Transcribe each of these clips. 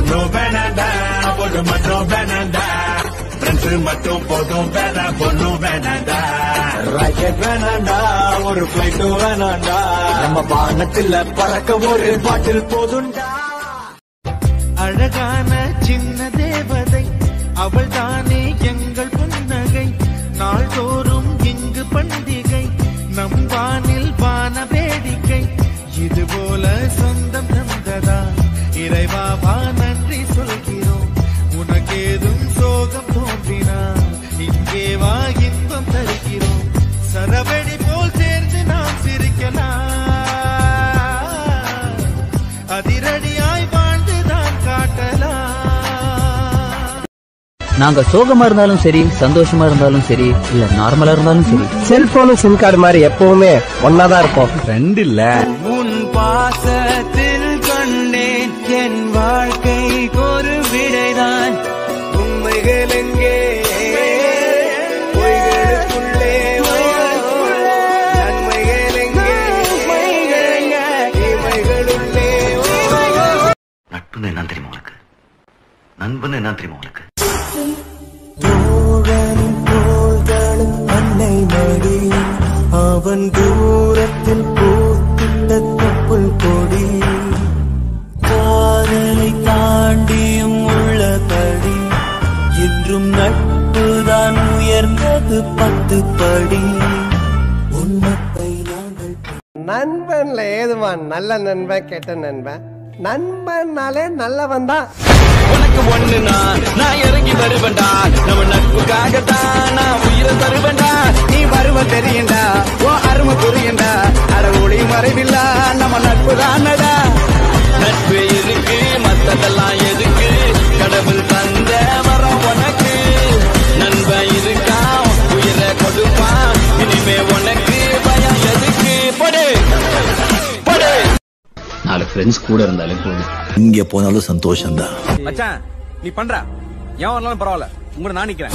பொண்ணு வேணாண்டா பொண்ணு மட்டும் வேணாண்டா ஃப்ரெண்ட்ஸ் மட்டும் போதும் வேற பொண்ணு வேணாண்டா ராக்கெட் வேணாண்டா ஒரு பிளைட் வேணாண்டா நம்ம வானத்துல பறக்க ஒரு பாட்டில் போதுண்டா அழகான சின்ன தேவதை அவள் தானே எங்கள் புன்னகை நாள்தோறும் இங்கு பண்டிகை நம் வானில் வான வேடிக்கை இது போல சொந்தம் தந்ததா இறைவாவா நன்றி சொல்கிறோம் உனக்கேதும் சோகம் தோன்றினா இங்கே வா இன்பம் தருகிறோம் சரவெடி போல் சேர்ந்து நாம் சிரிக்கலாம் அதிரடியாய் வாழ்ந்துதான் காட்டலாம் நாங்க சோகமா இருந்தாலும் சரி சந்தோஷமா இருந்தாலும் சரி இல்ல நார்மலா இருந்தாலும் சரி செல்போனும் சிம் கார்டு மாதிரி எப்பவுமே ஒன்னாதான் இருப்போம் ரெண்டு இல்ல உன் பாசத்தில் கொண்டேன் என் வாழ்க்கைக்கு ஒரு விடைதான் உண்மைகள் எங்கே பொய்களுக்குள்ளே நன்மைகள் எங்கே இமைகளுள்ளே நட்புன்னு என்ன தெரியுமா உனக்கு நண்பன் என்ன தெரியுமா உனக்கு அன்னை மடி அவன் தூரத்தில் பூத்திட்ட தொப்புள் கொடி காதலை தாண்டியும் உள்ளபடி என்றும் நட்புதான் உயர்ந்தது பத்து படி உன்னத்தை நாங்கள் நண்பன்ல ஏதுமா நல்ல நண்பன் கெட்ட நண்பன் நண்பன்னாலே நல்லவன் தான் உனக்கு ஒண்ணுனா நான் இறங்கி வருவேன்டா நம்ம நட்புக்காகத்தான் நான் உயிரை தருவேன்டா நீ வருவ தெரியுண்டா ஓ அருமை புரியுண்டா அட ஒளி மறைவில்லா நம்ம நட்பு தானடா நட்பு இருக்கு மத்ததெல்லாம் எதுக்கு கடவுள் தந்த வரம் உனக்கு நண்பன் இருக்கான் உயிரை கொடுப்பான் இனிமே உனக்கு பயம் எதுக்கு படு படு நாலு ஃப்ரெண்ட்ஸ் கூட இருந்தாலே போதும் இங்க போனாலும் சந்தோஷம்தான் மச்சான் நீ பண்ற ஏன் வரலாம் பரவாயில்ல உங்களை நான் நிக்கிறேன்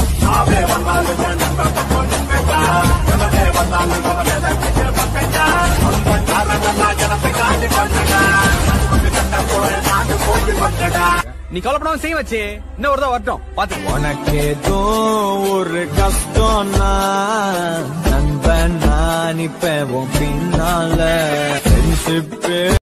நீ கவலைப்படாம செய்ய வச்சு இன்னும் ஒரு தான் வரட்டும் பாத்து உனக்கேதோ ஒரு கஷ்டம்னா நண்பன் நான் இப்ப உன் பின்னால ஃப்ரெண்ட்ஷிப்பே